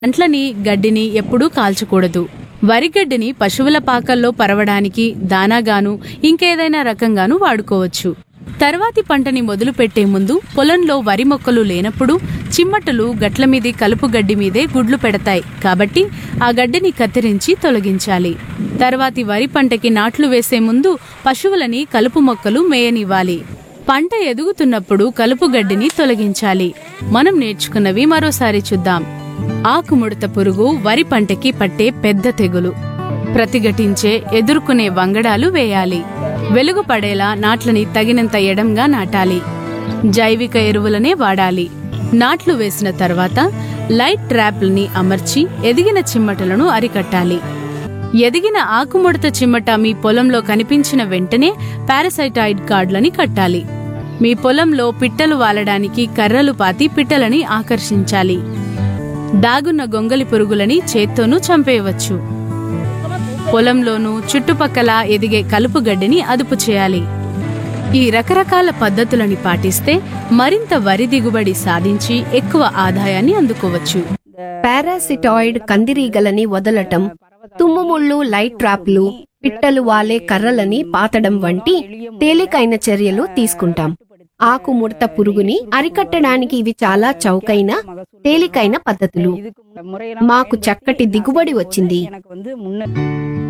అంట్లని గడ్డిని ఎప్పుడూ కాల్చకూడదు వరిగడ్డిని పశువుల పాకల్లో పరవడానికి దానాగాను ఇంకేదైనా రకంగాను వాడుకోవచ్చు తర్వాతి పంటని మొదలు పెట్టే ముందు పొలంలో వరి మొక్కలు లేనప్పుడు చిమ్మటలు గట్ల మీది కలుపు గడ్డి మీదే గుడ్లు పెడతాయి కాబట్టి ఆ గడ్డిని కత్తిరించి తొలగించాలి తర్వాతి వరి పంటకి నాట్లు వేసే ముందు పశువులని కలుపు మొక్కలు మేయనివ్వాలి పంట ఎదుగుతున్నప్పుడు కలుపు గడ్డిని తొలగించాలి మనం నేర్చుకున్నవి మరోసారి చూద్దాం ఆకుముడత పురుగు వరి పంటకి పట్టే పెద్ద తెగులు ప్రతిఘటించే ఎదుర్కొనే వంగడాలు వేయాలి వెలుగు పడేలా నాట్లని తగినంత ఎడంగా నాటాలి జైవిక ఎరువులనే వాడాలి నాట్లు వేసిన తర్వాత లైట్ ట్రాప్లని అమర్చి ఎదిగిన చిమ్మటలను అరికట్టాలి ఎదిగిన ఆకుముడత చిమ్మట మీ పొలంలో కనిపించిన వెంటనే పారాసైటాయిడ్ కార్డులని కట్టాలి మీ పొలంలో పిట్టలు వాలడానికి కర్రలు పాతి పిట్టలని ఆకర్షించాలి దాగున్న గొంగలి పురుగులని చేత్తోనూ చంపేయవచ్చు పొలంలోనూ చుట్టుపక్కల ఎదిగే కలుపు గడ్డిని అదుపు చేయాలి ఈ రకరకాల పద్ధతులని పాటిస్తే మరింత వరి దిగుబడి సాధించి ఎక్కువ ఆదాయాన్ని అందుకోవచ్చు పారాసిటాయిడ్ కందిరీగలని వదలటం తుమ్ముముళ్ళు లైట్ ట్రాప్లు పిట్టలు వాలే కర్రలని పాతడం వంటి తేలికైన చర్యలు తీసుకుంటాం ఆకు ముడత పురుగుని అరికట్టడానికి ఇవి చాలా చౌకైన తేలికైన పద్ధతులు మాకు చక్కటి దిగుబడి వచ్చింది எனக்கு வந்து முன்ன